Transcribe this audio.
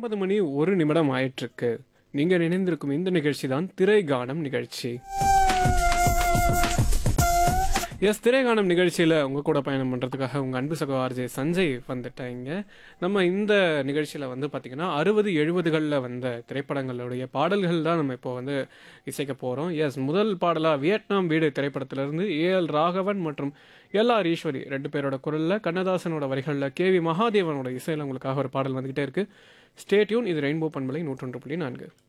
ஒன்பது மணி ஒரு நிமிடம் ஆயிட்டிருக்கு நீங்கள் இணைந்திருக்கும் இந்த நிகழ்ச்சி தான் திரைகானம் நிகழ்ச்சி எஸ் திரைகானம் நிகழ்ச்சியில் உங்கள் கூட பயணம் பண்ணுறதுக்காக உங்கள் அன்பு சகோ ஆர்ஜே சஞ்சய் வந்துட்டாங்க நம்ம இந்த நிகழ்ச்சியில் வந்து பார்த்திங்கன்னா அறுபது எழுபதுகளில் வந்த திரைப்படங்களுடைய பாடல்கள் தான் நம்ம இப்போ வந்து இசைக்க போகிறோம் எஸ் முதல் பாடலாக வியட்நாம் வீடு திரைப்படத்திலிருந்து ஏஎல் ராகவன் மற்றும் எல்ஆர் ஈஸ்வரி ரெண்டு பேரோட குரலில் கண்ணதாசனோட வரிகளில் கேவி மகாதேவனோட இசையில் உங்களுக்காக ஒரு பாடல் வந்துக்கிட்டே இருக்குது ஸ்டேட்யூன் இது ரெயின்போ பண்பலை நூற்றொன்று புள்ளி நான்கு